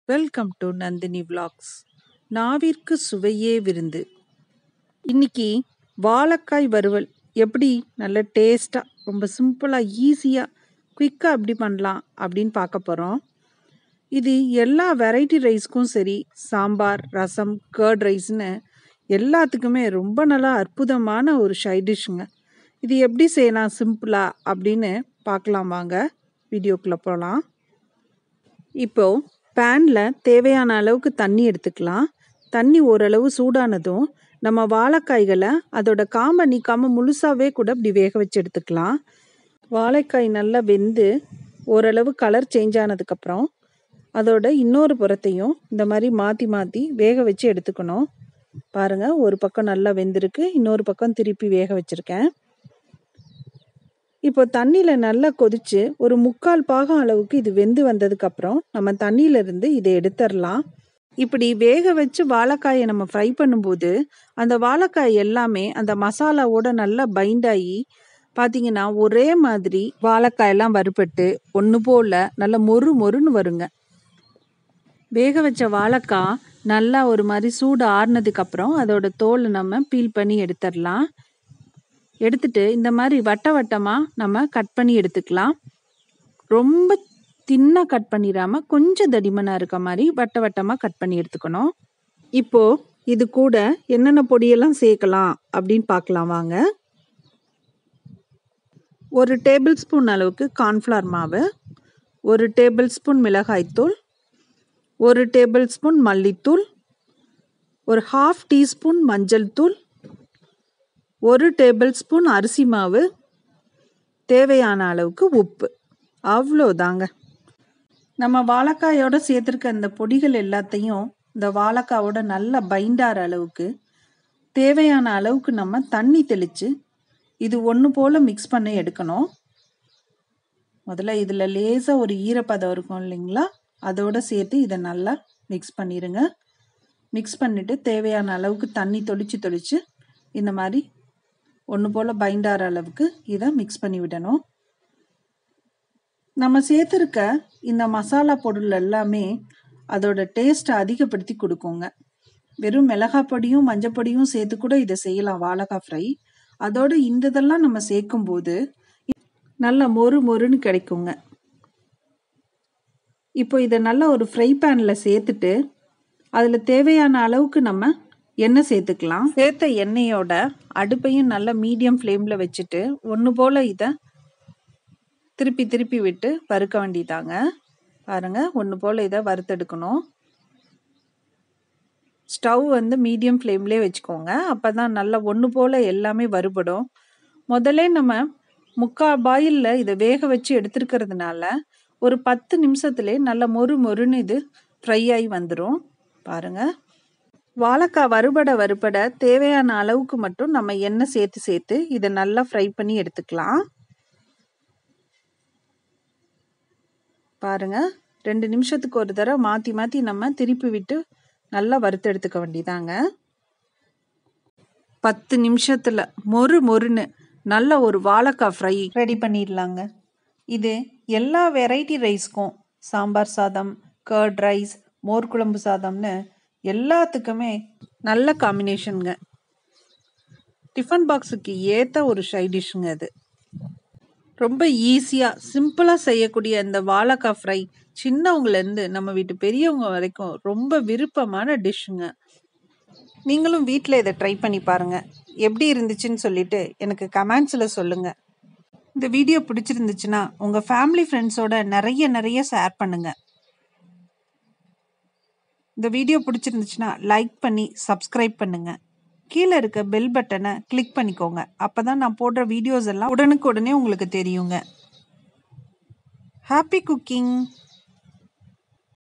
welcome to Nandini vlogs நாவிற்கு சுவையே விருந்து இன்னைக்கு வாழைக்காய் வறுவல் எப்படி நல்ல டேஸ்ட்டாக ரொம்ப சிம்பிளாக ஈஸியாக குயிக்காக எப்படி பண்ணலாம் அப்படின்னு பார்க்க போகிறோம் இது எல்லா வெரைட்டி ரைஸ்க்கும் சரி சாம்பார் ரசம் கர்ட் ரைஸ்னு எல்லாத்துக்குமே ரொம்ப நல்லா அற்புதமான ஒரு சைட் டிஷ்ஷுங்க இது எப்படி செய்யலாம் சிம்பிளாக அப்படின்னு பார்க்கலாம் வாங்க வீடியோக்குள்ளே போகலாம் இப்போது பேனில் தேவையான அளவுக்கு தண்ணி எடுத்துக்கலாம் தண்ணி ஓரளவு சூடானதும் நம்ம வாழைக்காய்களை அதோட காம்பை நீக்காமல் முழுசாகவே கூட இப்படி வேக வச்சு எடுத்துக்கலாம் வாழைக்காய் நல்லா வெந்து ஓரளவு கலர் சேஞ்ச் ஆனதுக்கப்புறம் அதோட இன்னொரு புறத்தையும் இந்த மாதிரி மாற்றி மாற்றி வேக வச்சு எடுத்துக்கணும் பாருங்கள் ஒரு பக்கம் நல்லா வெந்திருக்கு இன்னொரு பக்கம் திருப்பி வேக வச்சுருக்கேன் இப்போ தண்ணியில் நல்லா கொதிச்சு ஒரு முக்கால் பாகம் அளவுக்கு இது வெந்து வந்ததுக்கப்புறம் நம்ம தண்ணியிலேருந்து இதை எடுத்துடலாம் இப்படி வேக வச்சு வாழைக்காயை நம்ம ஃப்ரை பண்ணும்போது அந்த வாழைக்காய் எல்லாமே அந்த மசாலாவோட நல்லா பைண்ட் ஆகி பார்த்தீங்கன்னா ஒரே மாதிரி வாழைக்காயெல்லாம் வறுபட்டு ஒன்று போல் நல்ல மொறு மொறுன்னு வருங்க வேக வச்ச வாழைக்காய் நல்லா ஒரு மாதிரி சூடு ஆறுனதுக்கப்புறம் அதோட தோலை நம்ம பீல் பண்ணி எடுத்துடலாம் எடுத்துட்டு இந்த மாதிரி வட்ட வட்டமாக நம்ம கட் பண்ணி எடுத்துக்கலாம் ரொம்ப தின்னாக கட் பண்ணிடாமல் கொஞ்சம் தடிமனாக இருக்க மாதிரி வட்ட வட்டமாக கட் பண்ணி எடுத்துக்கணும் இப்போது இது கூட என்னென்ன பொடியெல்லாம் சேர்க்கலாம் அப்படின்னு பார்க்கலாம் வாங்க ஒரு டேபிள் ஸ்பூன் அளவுக்கு கார்ன்ஃப்ளவர் மாவு ஒரு டேபிள் ஸ்பூன் மிளகாய்த்தூள் ஒரு டேபிள் ஸ்பூன் மல்லித்தூள் ஒரு ஹாஃப் டீஸ்பூன் மஞ்சள் தூள் ஒரு டேபிள் ஸ்பூன் அரிசி மாவு தேவையான அளவுக்கு உப்பு அவ்வளோதாங்க நம்ம வாழைக்காயோட சேர்த்துருக்க இந்த பொடிகள் எல்லாத்தையும் இந்த வாழைக்காவோட நல்லா பைண்டார அளவுக்கு தேவையான அளவுக்கு நம்ம தண்ணி தெளித்து இது ஒன்று போல் மிக்ஸ் பண்ணி எடுக்கணும் முதல்ல இதில் லேசாக ஒரு ஈரப்பதம் இருக்கும் இல்லைங்களா அதோடு சேர்த்து இதை நல்லா மிக்ஸ் பண்ணிடுங்க மிக்ஸ் பண்ணிவிட்டு தேவையான அளவுக்கு தண்ணி தொளிச்சு தொளிச்சு இந்த மாதிரி ஒன்று போல் பைண்டார அளவுக்கு இதை மிக்ஸ் பண்ணி விடணும் நம்ம சேர்த்துருக்க இந்த மசாலா பொருள் எல்லாமே அதோட டேஸ்ட்டை அதிகப்படுத்தி கொடுக்குங்க வெறும் மிளகாய் பொடியும் மஞ்சள் பொடியும் சேர்த்து கூட இதை செய்யலாம் வாழைக்காய் ஃப்ரை அதோடு இந்த இதெல்லாம் நம்ம சேர்க்கும்போது நல்ல மொறு மொறுன்னு கிடைக்குங்க இப்போ இதை நல்லா ஒரு ஃப்ரை பேனில் சேர்த்துட்டு அதில் தேவையான அளவுக்கு நம்ம எண்ணெய் சேர்த்துக்கலாம் சேர்த்த எண்ணெயோட அடுப்பையும் நல்லா மீடியம் ஃப்ளேமில் வச்சுட்டு ஒன்று போல் இதை திருப்பி திருப்பி விட்டு வறுக்க வேண்டியதாங்க பாருங்கள் ஒன்று போல் இதை வறுத்தெடுக்கணும் ஸ்டவ் வந்து மீடியம் ஃப்ளேம்லேயே வச்சுக்கோங்க அப்போ தான் நல்லா ஒன்று போல் எல்லாமே வறுபடும் முதல்ல நம்ம முக்கால் பாயிலில் இதை வேக வச்சு எடுத்துருக்கிறதுனால ஒரு பத்து நிமிஷத்துலேயே நல்ல மொறு மொறுன்னு இது ஃப்ரை ஆகி வந்துடும் பாருங்கள் வாழைக்காய் வறுபட வறுபட தேவையான அளவுக்கு மட்டும் நம்ம எண்ணெய் சேர்த்து சேர்த்து இதை நல்லா ஃப்ரை பண்ணி எடுத்துக்கலாம் பாருங்க ரெண்டு நிமிஷத்துக்கு ஒரு தடவை மாற்றி மாற்றி நம்ம திருப்பி விட்டு நல்லா வறுத்து எடுத்துக்க வேண்டியதாங்க பத்து நிமிஷத்தில் மொறு மொறுன்னு நல்ல ஒரு வாழைக்காய் ஃப்ரை ரெடி பண்ணிடலாங்க இது எல்லா வெரைட்டி ரைஸ்க்கும் சாம்பார் சாதம் கர்ட் ரைஸ் மோர் குழம்பு சாதம்னு எல்லாத்துக்குமே நல்ல காம்பினேஷனுங்க டிஃபன் பாக்ஸுக்கு ஏற்ற ஒரு சைட் டிஷ்ஷுங்க அது ரொம்ப ஈஸியாக சிம்பிளாக செய்யக்கூடிய இந்த வாழைக்காய் ஃப்ரை சின்னவங்கலேருந்து நம்ம வீட்டு பெரியவங்க வரைக்கும் ரொம்ப விருப்பமான டிஷ்ஷுங்க நீங்களும் வீட்டில் இதை ட்ரை பண்ணி பாருங்கள் எப்படி இருந்துச்சுன்னு சொல்லிட்டு எனக்கு கமெண்ட்ஸில் சொல்லுங்கள் இந்த வீடியோ பிடிச்சிருந்துச்சுன்னா உங்கள் ஃபேமிலி ஃப்ரெண்ட்ஸோட நிறைய நிறைய ஷேர் பண்ணுங்கள் இந்த வீடியோ பிடிச்சிருந்துச்சுன்னா லைக் பண்ணி சப்ஸ்கிரைப் பண்ணுங்கள் கீழே இருக்க பெல் பட்டனை கிளிக் பண்ணிக்கோங்க அப்போ தான் நான் போடுற வீடியோஸ் எல்லாம் உடனுக்குடனே உங்களுக்கு தெரியுங்க ஹாப்பி குக்கிங்